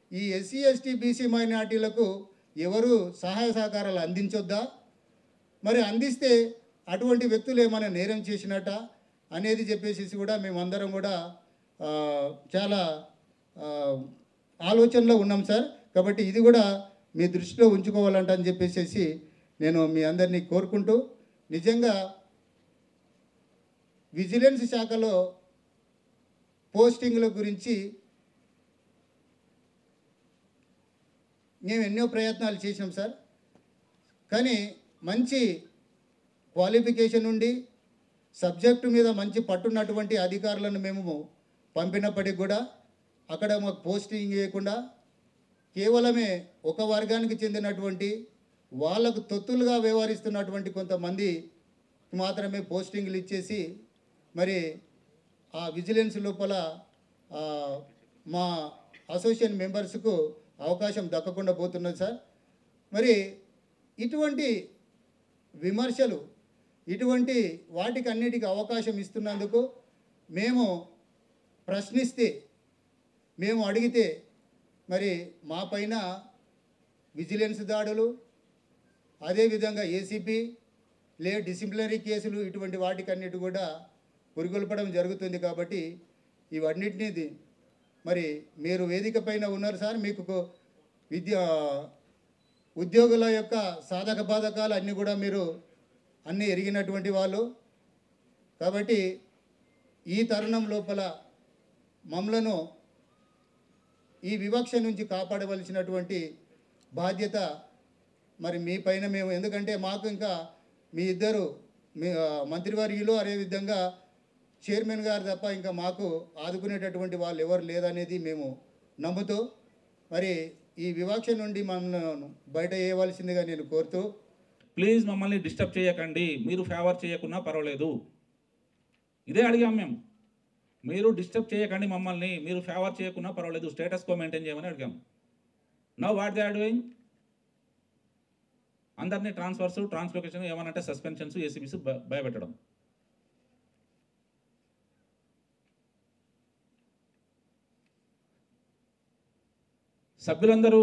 ఈ SC ST BC మైనార్టీలకు ఎవరు సహాయ సహకారాలు అందించొద్దా మరి అందిస్తే అటువంటి వ్యక్తులు ఏమైనా నేరం చేసినట్ట అనేది చెప్పేసి కూడా మేమందరం కూడా ఆ, చాలా ఆ, ఆలోచనలో ఉన్నాం సార్ కాబట్టి ఇది కూడా మీ దృష్టిలో ఉంచుకోవాలంట అని చెప్పేసి నేను మీ అందరినీ కోరుకుంటూ నిజంగా విజిలెన్స్ శాఖలో పోస్టింగ్ల గురించి మేము ఎన్నో ప్రయత్నాలు చేసినాం సార్ కానీ మంచి క్వాలిఫికేషన్ ఉండి సబ్జెక్టు మీద మంచి పట్టున్నటువంటి అధికారులను మేము పంపినప్పటికి కూడా అక్కడ మాకు పోస్టింగ్ చేయకుండా కేవలమే ఒక వర్గానికి చెందినటువంటి వాళ్ళకు తొత్తులుగా వ్యవహరిస్తున్నటువంటి కొంతమంది మాత్రమే పోస్టింగ్లు ఇచ్చేసి మరి ఆ విజిలెన్స్ లోపల ఆ, మా అసోసియేషన్ మెంబర్స్కు అవకాశం దక్కకుండా పోతున్నది సార్ మరి ఇటువంటి విమర్శలు ఇటువంటి వాటికి అన్నిటికీ అవకాశం ఇస్తున్నందుకు మేము ప్రశ్నిస్తే మేము అడిగితే మరి మా పైన విజిలెన్స్ దాడులు అదేవిధంగా ఏసీపీ లే డిసిప్లినరీ కేసులు ఇటువంటి వాటికన్నిటి కూడా పురిగొల్పడం జరుగుతుంది కాబట్టి ఇవన్నిటినీ ది- మరి మీరు వేదిక పైన ఉన్నారు సార్ మీకు కొ- విద్య ఉద్యోగుల యొక్క సాధక బాధకాలు అన్నీ కూడా మీరు అన్నీ ఎరిగినటువంటి వాళ్ళు కాబట్టి ఈ తరుణం లోపల మమ్మలను ఈ వివక్ష నుంచి కాపాడవలసినటువంటి బాధ్యత మరి మీ పైన మేము ఎందుకంటే మాకు ఇంకా మీ ఇద్దరు మీ ఆ, మంత్రివర్యులు అదేవిధంగా చైర్మన్ గారు తప్ప ఇంకా మాకు ఆదుకునేటటువంటి వాళ్ళు ఎవరు లేదనేది మేము నమ్ముతూ మరి ఈ వివక్ష నుండి మమ్మల్ని బయట వేయవలసిందిగా నేను కోరుతూ ప్లీజ్ మమ్మల్ని డిస్టర్బ్ చేయకండి మీరు ఫేవర్ చేయకున్నా పర్వాలేదు ఇదే అడిగాం మేము మీరు డిస్టర్బ్ చేయకండి మమ్మల్ని మీరు ఫేవర్ చేయకున్నా పర్వాలేదు స్టేటస్ కో మెయింటైన్ చేయమని అడిగాం now what they are doing అందరినీ ట్రాన్స్ఫర్స్ ట్రాన్స్లొకేషన్ ఏమనంటే సస్పెన్షన్స్ ఏసీబీస్ భయపెట్టడం సభ్యులందరూ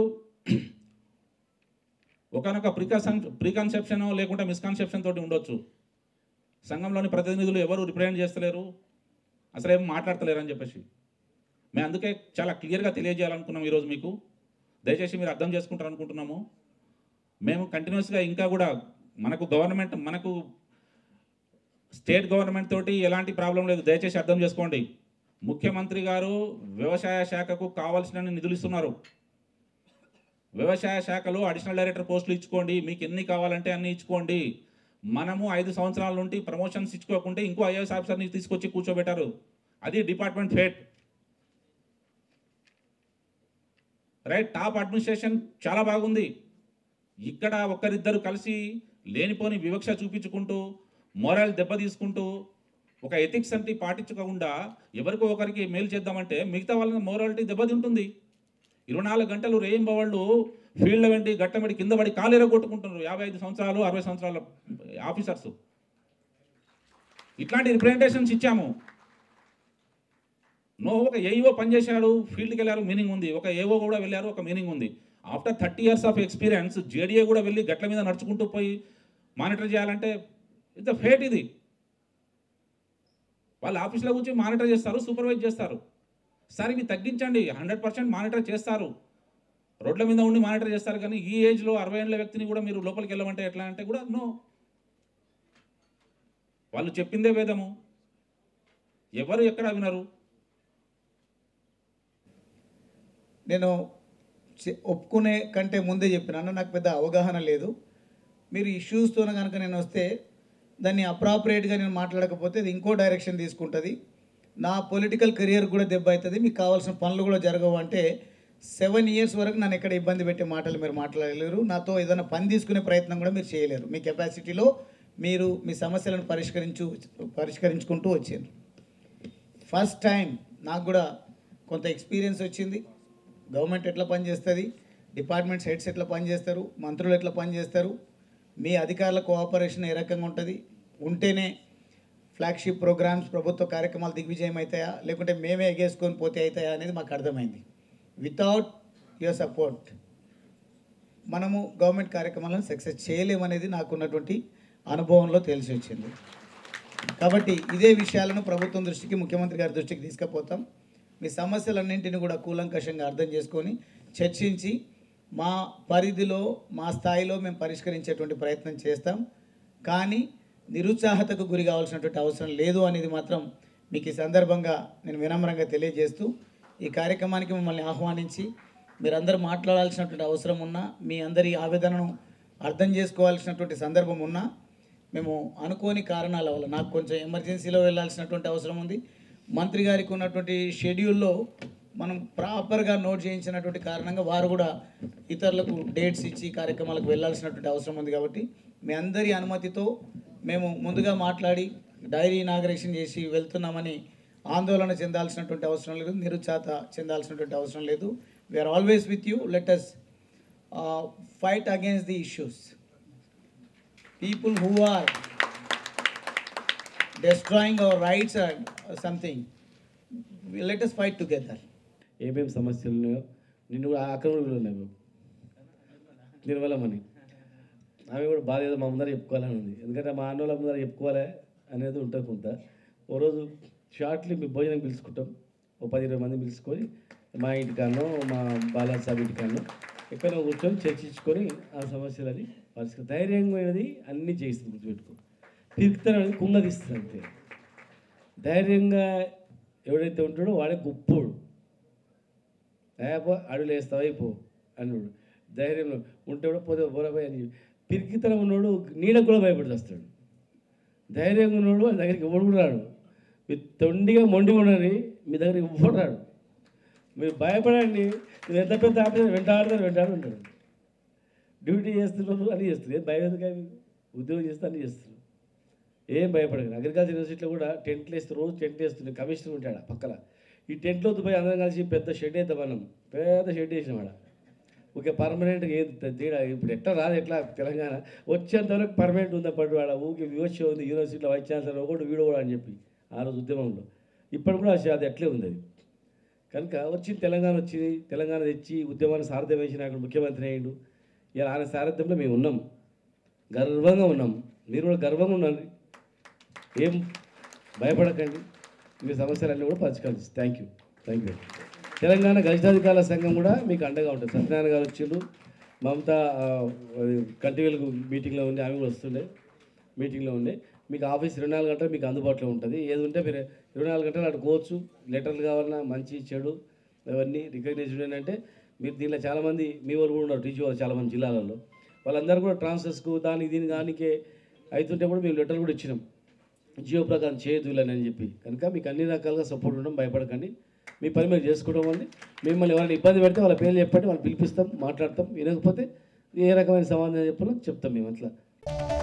ఒకనొక ప్రికాషన్ ప్రీకన్సెప్షన్ లేకుంటే మిస్కన్సెప్షన్ తోటి ఉండొచ్చు సంఘంలోని ప్రతినిధులు ఎవరు రిప్రజెంట్ చేస్తలేరు అసలు ఏం మాట్లాడతలేరు అని చెప్పేసి మేము అందుకే చాలా క్లియర్గా తెలియజేయాలనుకున్నాం ఈరోజు మీకు దయచేసి మీరు అర్థం చేసుకుంటారు అనుకుంటున్నాము మేము కంటిన్యూస్గా ఇంకా కూడా మనకు గవర్నమెంట్ మనకు స్టేట్ గవర్నమెంట్ తోటి ఎలాంటి ప్రాబ్లం లేదు దయచేసి అర్థం చేసుకోండి ముఖ్యమంత్రి గారు వ్యవసాయ శాఖకు కావాల్సిన నిధులు ఇస్తున్నారు వ్యవసాయ శాఖలో అడిషనల్ డైరెక్టర్ పోస్టులు ఇచ్చుకోండి మీకు ఎన్ని కావాలంటే అన్ని ఇచ్చుకోండి మనము ఐదు సంవత్సరాల నుండి ప్రమోషన్స్ ఇచ్చుకోకుంటే ఇంకో ఐఏఎస్ ఆఫీసర్ని తీసుకొచ్చి కూర్చోబెట్టారు అది department fate right top administration చాలా బాగుంది ఇక్కడ ఒక్కరిద్దరు కలిసి లేనిపోని వివక్ష చూపించుకుంటూ మోరల్ దెబ్బ తీసుకుంటూ ఒక ఎథిక్స్ అంటే పాటించకుండా ఎవరికో ఒకరికి మేలు చేద్దామంటే మిగతా వాళ్ళని మోరాలిటీ దెబ్బతింటుంది ఇరవై నాలుగు గంటలు రేయింబవాళ్ళు ఫీల్డ్ వెంటి గట్టం పెట్టి కింద పడి కాలేర కొట్టుకుంటున్నారు యాభై ఐదు సంవత్సరాలు అరవై సంవత్సరాల ఆఫీసర్స్ ఇట్లాంటి రిప్రజెంటేషన్స్ ఇచ్చాము నో ఒక ఏఈఓ పనిచేశాడు ఫీల్డ్కి వెళ్ళారు మీనింగ్ ఉంది ఒక ఏఓ కూడా వెళ్ళారు ఒక మీనింగ్ ఉంది after thirty years of experience JDA కూడా వెళ్ళి గట్ల మీద నడుచుకుంటూ పోయి మానిటర్ చేయాలంటే ఇట్స్ ఫేట్ ఇది వాళ్ళు ఆఫీస్లో కూర్చొని మానిటర్ చేస్తారు సూపర్వైజ్ చేస్తారు సార్ ఇవి తగ్గించండి హండ్రెడ్ పర్సెంట్ మానిటర్ చేస్తారు రోడ్ల మీద ఉండి మానిటర్ చేస్తారు కానీ ఈ ఏజ్లో అరవై ఏళ్ళ వ్యక్తిని కూడా మీరు లోపలికి వెళ్ళమంటే ఎట్లా అంటే కూడా నో వాళ్ళు చెప్పిందే వేదము ఎవరు ఎక్కడ వినరు నేను చె- ఒప్పుకునే కంటే ముందే చెప్పిన అన్న నాకు పెద్ద అవగాహన లేదు మీరు ఇష్యూస్తో కనుక నేను వస్తే దాన్ని అప్రాపరియేట్గా నేను మాట్లాడకపోతే అది ఇంకో డైరెక్షన్ తీసుకుంటుంది నా పొలిటికల్ కెరియర్ కూడా దెబ్బ అవుతుంది మీకు కావాల్సిన పనులు కూడా జరగవు అంటే సెవెన్ ఇయర్స్ వరకు నన్ను ఎక్కడ ఇబ్బంది పెట్టే మాటలు మీరు మాట్లాడలేరు నాతో ఏదైనా పని తీసుకునే ప్రయత్నం కూడా మీరు చేయలేరు మీ కెపాసిటీలో మీరు మీ సమస్యలను పరిష్కరించు పరిష్కరించుకుంటూ వచ్చారు ఫస్ట్ టైం నాకు కూడా కొంత ఎక్స్పీరియన్స్ వచ్చింది గవర్నమెంట్ ఎట్లా పనిచేస్తుంది డిపార్ట్మెంట్స్ హెడ్స్ ఎట్లా పనిచేస్తారు మంత్రులు ఎట్లా పనిచేస్తారు మీ అధికారుల కోఆపరేషన్ ఏ రకంగా ఉంటుంది ఉంటేనే ఫ్లాగ్షిప్ ప్రోగ్రామ్స్ ప్రభుత్వ కార్యక్రమాలు దిగ్విజయం అవుతాయా లేకుంటే మేమే ఎగేసుకొని పోతే అవుతాయా అనేది మాకు అర్థమైంది వితౌట్ యువర్ సపోర్ట్ మనము గవర్నమెంట్ కార్యక్రమాలను సక్సెస్ చేయలేమనేది నాకున్నటువంటి అనుభవంలో తెలిసి వచ్చింది కాబట్టి ఇదే విషయాలను ప్రభుత్వం దృష్టికి ముఖ్యమంత్రి గారి దృష్టికి తీసుకుపోతాం మీ సమస్యలన్నింటినీ కూడా కూలంకషంగా అర్థం చేసుకొని చర్చించి మా పరిధిలో మా స్థాయిలో మేము పరిష్కరించేటువంటి ప్రయత్నం చేస్తాం కానీ నిరుత్సాహతకు గురి కావాల్సినటువంటి అవసరం లేదు అనేది మాత్రం మీకు ఈ సందర్భంగా నేను వినమ్రంగా తెలియజేస్తూ ఈ కార్యక్రమానికి మిమ్మల్ని ఆహ్వానించి మీరందరూ మాట్లాడాల్సినటువంటి అవసరం ఉన్నా మీ అందరి ఆవేదనను అర్థం చేసుకోవాల్సినటువంటి సందర్భం ఉన్నా మేము అనుకోని కారణాల వల్ల నాకు కొంచెం ఎమర్జెన్సీలో వెళ్ళాల్సినటువంటి అవసరం ఉంది మంత్రి గారికి ఉన్నటువంటి షెడ్యూల్లో మనం ప్రాపర్గా నోట్ చేయించినటువంటి కారణంగా వారు కూడా ఇతరులకు డేట్స్ ఇచ్చి కార్యక్రమాలకు వెళ్ళాల్సినటువంటి అవసరం ఉంది కాబట్టి మీ అందరి అనుమతితో మేము ముందుగా మాట్లాడి డైరీ ఇనాగరేషన్ చేసి వెళ్తున్నామని ఆందోళన చెందాల్సినటువంటి అవసరం లేదు నిరుత్సాహత చెందాల్సినటువంటి అవసరం లేదు we're always with you let us fight against the issues people who are destroying our rights or something, we- let us fight together. ఏమేమి సమస్యలు ఉన్నాయో నిన్ను కూడా ఆక్రమణలు ఉన్నాయి మేము నిర్మలమని ఆమె కూడా బాధ ఏదో మా ముందర చెప్పుకోవాలని ఉంది ఎందుకంటే మా అన్నోళ్ళ ముందర చెప్పుకోవాలి అనేది ఉంటుంది కొంత ఓ రోజు షార్ట్లీ మీ భోజనం పిలుచుకుంటాం ఓ పది ఇరవై మంది పిలుచుకొని మా ఇంటికానో మా బాలాజీ సాబ్ ఇంటికానో ఎక్కడో కూర్చొని చర్చించుకొని ఆ సమస్యలని పరిస్థితి ధైర్యంగా అన్నీ చేస్తుంది గుర్తుపెట్టుకో పిరుకుతాను అనేది కుంగదీస్తుంది అంతే ధైర్యంగా ఎవడైతే ఉంటాడో వాడే గొప్పోడు ఏపో అడుగులు వేస్తావా అయిపో అన్నాడు ధైర్యంలో ఉంటే కూడా పోతే పోరాపోయి అని పిరికితనం ఉన్నోడు నీడకు కూడా భయపడి వస్తాడు ధైర్యంగా ఉన్నోడు వాళ్ళ దగ్గరికి ఎవడు కూడా రాడు మీరు తొండిగా మొండి ఉండని మీ దగ్గరికి ఎవడు రాడు మీరు భయపడండి మీరు ఎంత పెద్ద ఆఫీసర్ వెంటాడుతారు వెంటాడు ఉంటాడు డ్యూటీ చేస్తున్నారు అని చేస్తారు ఏం భయం ఎందుకు మీకు ఉద్యోగం చేస్తే అన్నీ చేస్తారు ఏం భయపడకండి అగ్రికల్చర్ యూనివర్సిటీలో కూడా టెంట్లు వేస్తే రోజు టెంట్ వేస్తుంది కమిషనర్ ఉంటాడు పక్కన ఈ టెంట్లో పోయి అందరం కలిసి పెద్ద షెడ్ వేద్దాం మనం పెద్ద షెడ్ వేసినాం ఆడ ఓకే పర్మనెంట్గా ఏది తేడా ఇప్పుడు ఎట్లా రాదు ఎట్లా తెలంగాణ వచ్చేంత వరకు పర్మనెంట్ ఉందా పట్టు వాడ ఊకే వివక్ష ఉంది యూనివర్సిటీలో వైస్ ఛాన్సలర్ ఒకటి వీడు కూడా అని చెప్పి ఆ రోజు ఉద్యమంలో ఇప్పుడు కూడా అది అట్లే ఉంది అది కనుక వచ్చింది తెలంగాణ వచ్చింది తెలంగాణ తెచ్చి ఉద్యమాన్ని సారథ్యం వేసిన అక్కడ ముఖ్యమంత్రి అయ్యిండు ఇలా ఆయన సారథ్యంలో మేము ఉన్నాం గర్వంగా ఉన్నాం మీరు కూడా గర్వంగా ఉండండి ఏం భయపడకండి మీ సమస్యలన్నీ కూడా పరిష్కరిస్తాం thank you thank you Telangana గజితాధికారుల సంఘం కూడా మీకు అండగా ఉంటుంది సత్యనారాయణ గారు వచ్చిండు మమత ఆ, అది కంటి వెలుగు మీటింగ్లో ఉంది ఆమె కూడా వస్తుండే మీటింగ్లో ఉండే మీకు ఆఫీస్ ఇరవై నాలుగు గంటలు మీకు అందుబాటులో ఉంటుంది ఏది ఉంటే మీరు ఇరవై నాలుగు గంటలు అడుకోవచ్చు లెటర్లు కావాలన్నా మంచి చెడు అవన్నీ రికగ్నైజ్డ్ అంటే మీరు దీనిలో చాలామంది మీ వాళ్ళు కూడా ఉన్నారు టీచర్ వాళ్ళు చాలామంది జిల్లాలలో వాళ్ళందరూ కూడా ట్రాన్స్ఫర్స్కు దానికి దీని దానికే అవుతుంటే కూడా మేము లెటర్లు కూడా ఇచ్చినాం జియో ప్రకారం చేయదు వీళ్ళని అని చెప్పి కనుక మీకు అన్ని రకాలుగా సపోర్ట్ ఉండడం భయపడకండి మీ పని మీరు చేసుకోవడం అండి మిమ్మల్ని ఎవరైనా ఇబ్బంది పెడితే వాళ్ళ పేర్లు చెప్పండి వాళ్ళు పిలిపిస్తాం మాట్లాడతాం వినకపోతే ఏ రకమైన సమాధానం చెప్పాలో చెప్తాం మేము అట్లా